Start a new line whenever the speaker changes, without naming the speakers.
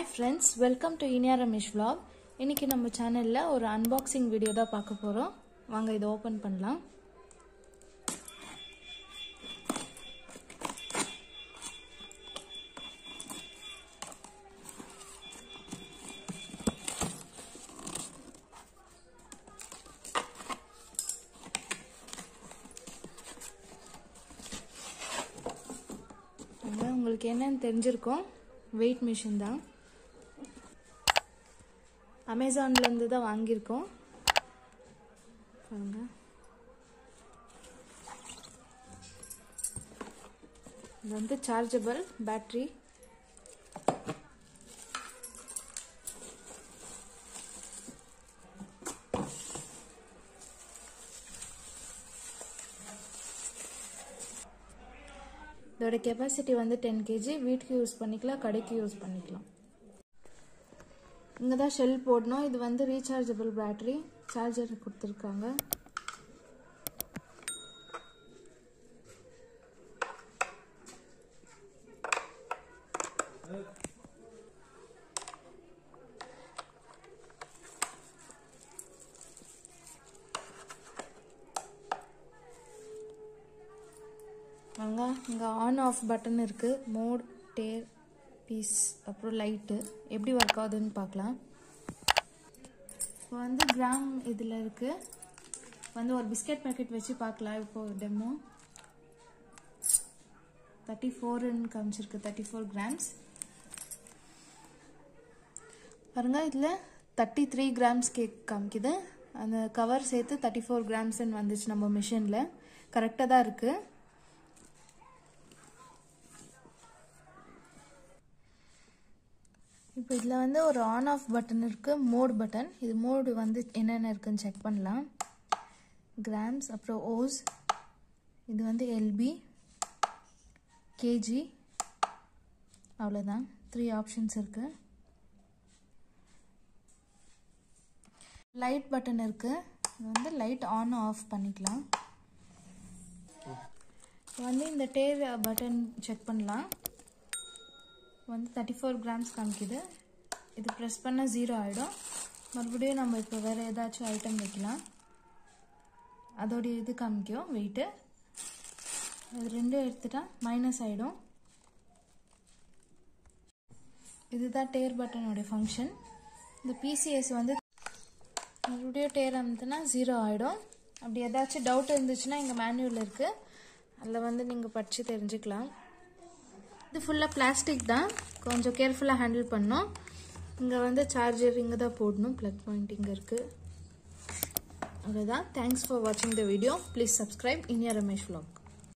hi friends welcome to Iniya Ramesh vlog இன்னைக்கு நம்ம சேனலில் ஒரு அன்பாக்சிங் வீடியோ தான் பார்க்க போகிறோம் வாங்க இதை ஓப்பன் பண்ணலாம் அதான் உங்களுக்கு என்னன்னு தெரிஞ்சிருக்கும் வெயிட் மிஷின் தான் அமேசான்லேருந்து தான் வாங்கியிருக்கோம் பாருங்க இது வந்து சார்ஜபிள் பேட்ரி இதோட கெப்பாசிட்டி வந்து டென் கேஜி வீட்டுக்கு யூஸ் பண்ணிக்கலாம் கடைக்கு யூஸ் பண்ணிக்கலாம் இங்கே தான் ஷெல் போடணும் இது வந்து ரீசார்ஜபிள் பேட்டரி சார்ஜர் கொடுத்துருக்காங்க அங்கே இங்கே ஆன் ஆஃப் பட்டன் இருக்குது மோட் டேர் பீஸ் அப்புறம் லைட்டு எப்படி ஒர்க் ஆகுதுன்னு பார்க்கலாம் இப்போ வந்து கிராம் இதில் இருக்குது வந்து ஒரு பிஸ்கெட் பேக்கெட் வச்சு பார்க்கலாம் இப்போ டெமோ தேர்ட்டி ஃபோர்னு காமிச்சிருக்கு தேர்ட்டி ஃபோர் கிராம்ஸ் பாருங்க இதில் தேர்ட்டி த்ரீ கிராம்ஸ் கேக் காமிக்குது அந்த கவர் சேர்த்து தேர்ட்டி ஃபோர் கிராம்ஸ்ன்னு வந்துச்சு நம்ம மிஷினில் கரெக்டாக தான் இருக்குது இப்போ இதில் வந்து ஒரு ஆன் ஆஃப் பட்டன் இருக்குது மோட் பட்டன் இது மோடு வந்து என்னென்ன இருக்குன்னு செக் பண்ணலாம் கிராம்ஸ் அப்புறம் ஓஸ் இது வந்து எல்பி கேஜி அவ்வளோதான் த்ரீ ஆப்ஷன்ஸ் இருக்குது லைட் பட்டன் இருக்குது இது வந்து லைட் ஆன் ஆஃப் பண்ணிக்கலாம் வந்து இந்த டேர் பட்டன் செக் பண்ணலாம் வந்து தேர்ட்டி ஃபோர் கிராம்ஸ் காமிக்குது இது ப்ரெஸ் பண்ண ஜீரோ ஆகிடும் மறுபடியும் நம்ம இப்போ வேறு ஏதாச்சும் ஐட்டம் வைக்கலாம் அதோடைய இது காமிக்கும் வெயிட்டு இது ரெண்டும் எடுத்துட்டா மைனஸ் ஆகிடும் இதுதான் டேர் பட்டனோடைய ஃபங்க்ஷன் இந்த பிசிஎஸ் வந்து மறுபடியும் டேர் அமுத்துனா ஜீரோ ஆகிடும் அப்படி ஏதாச்சும் டவுட் இருந்துச்சுன்னா இங்கே மேனுவல் இருக்குது அதில் வந்து நீங்கள் படித்து தெரிஞ்சுக்கலாம் இது ஃபுல்லாக பிளாஸ்டிக் தான் கொஞ்சம் கேர்ஃபுல்லாக ஹேண்டில் பண்ணோம் இங்கே வந்து சார்ஜர் இங்கே தான் போடணும் ப்ளக் பாயிண்ட் இங்கே இருக்குது அவ்வளோதான் தேங்க்ஸ் ஃபார் வாட்சிங் the video please subscribe Iniya Ramesh vlog